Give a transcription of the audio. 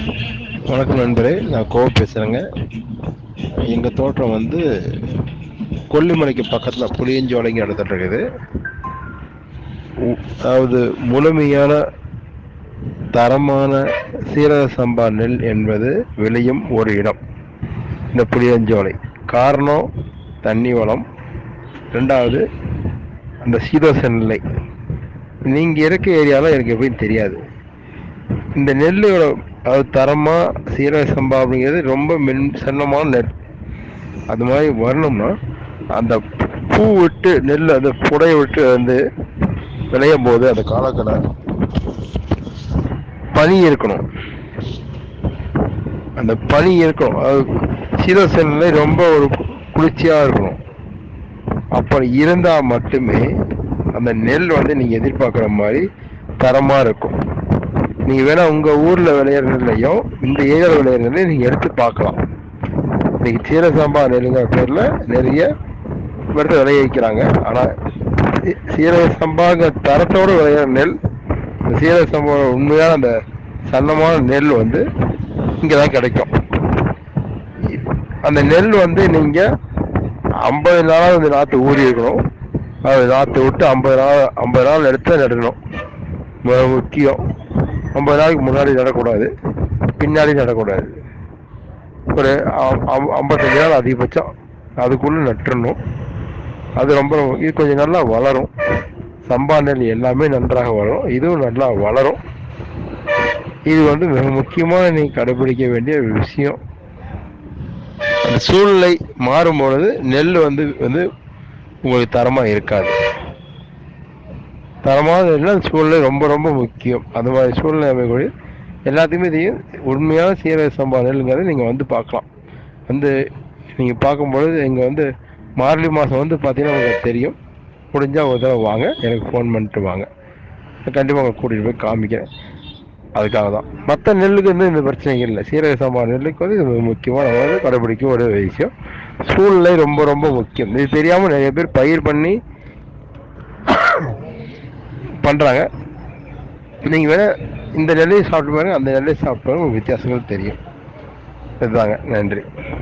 வணக்கம் நண்பரே நான் கோவ பேசுகிறேங்க எங்கள் தோட்டம் வந்து கொல்லிமலைக்கு பக்கத்தில் புளியஞ்சோலைங்க இடத்துல இருக்குது உ- அதாவது முழுமையான தரமான சீரக சம்பா நெல் என்பது விளையும் ஒரு இடம் இந்த புளியஞ்சோலை காரணம் தண்ணி வளம் ரெண்டாவது அந்த சீதோச நிலை நீங்கள் இருக்க ஏரியாவில் எனக்கு எப்படின்னு தெரியாது இந்த நெல்லோட அது தரமா சீரக சம்பா அப்படிங்கிறது ரொம்ப மென் சன்னமான நெல் அது மாதிரி வரணும்னா அந்த பூ விட்டு நெல் அந்த புடைய விட்டு வந்து விளையும் போது அந்த காலக்கடை பனி இருக்கணும் அந்த பனி இருக்கணும் அது சீரக நிலை ரொம்ப ஒரு குளிர்ச்சியா இருக்கணும் அப்படி இருந்தா மட்டுமே அந்த நெல் வந்து நீங்க எதிர்பார்க்குற மாதிரி தரமா இருக்கும் நீங்க வேணா உங்க ஊர்ல விளையிற நெல்லையும் இந்த ஏரியாவில் விளையிற நெல்லையும் நீங்க எடுத்து பார்க்கலாம் இன்னைக்கு சீர சாம்பா நெல்லுங்கிற பேர்ல நிறைய இடத்துல விளைய வைக்கிறாங்க ஆனா சீ- சீரக சம்பாங்க தரத்தோட விளையிற நெல் இந்த சீரக சம்பா உண்மையான அந்த சன்னமான நெல் வந்து இங்கதான் கிடைக்கும் அந்த நெல் வந்து நீங்க ஐம்பது நாளா வந்து நாற்று ஊறி இருக்கணும் அது நாற்று விட்டு ஐம்பது நாள் ஐம்பது நாள் எடுத்து நடணும் மிக முக்கியம் ஐம்பது நாளைக்கு முன்னாடி நடக்கூடாது பின்னாடி நடக்கூடாது ஒரு அ- அ- ஐம்பத்தஞ்சு நாள் அதிகபட்சம் அதுக்குள்ள நட்டுறணும் அது ரொம்ப இது கொஞ்சம் நல்லா வளரும் சம்பா நெல் எல்லாமே நன்றாக வளரும் இதுவும் நல்லா வளரும் இது வந்து மிக முக்கியமான நீ கடைபிடிக்க வேண்டிய ஒரு விஷயம் அந்த சூழ்நிலை மாறும் பொழுது நெல் வந்து வந்து உங்களுக்கு தரமா இருக்காது தரமான நெல்லுனா அந்த சூழ்நிலை ரொம்ப ரொம்ப முக்கியம் அந்த மாதிரி சூழ்நிலை அமைக்கக்கூடிய எல்லாத்தையுமே தெரியும் உண்மையான சீரக சம்பா நெல்லுங்கிறத நீங்க வந்து பார்க்கலாம் வந்து நீங்க பார்க்கும்பொழுது இங்க வந்து மார்கழி மாசம் வந்து பார்த்தீங்கன்னா உங்களுக்கு தெரியும் முடிஞ்சா ஒரு தடவை வாங்க எனக்கு ஃபோன் பண்ணிட்டு வாங்க கண்டிப்பாக உங்களை கூட்டிகிட்டு போய் காமிக்கிறேன் அதுக்காக தான் மற்ற நெல்லுக்கு வந்து இந்த பிரச்சனைகள் இல்லை சீரக சம்பா நெல்லுக்கு வந்து இது முக்கியமாக நம்ம வந்து கடைபிடிக்க ஒரு விஷயம் சூழ்நிலை ரொம்ப ரொம்ப முக்கியம் இது தெரியாமல் நிறைய பேர் பயிர் பண்ணி பண்ணுறாங்க நீங்கள் வேணா இந்த நெல்லையும் சாப்பிட்டு பாருங்க அந்த நெல்லையும் சாப்பிட்டு பாருங்க உங்களுக்கு வித்தியாசங்கள் தெரியும் இதுதாங்க நன்றி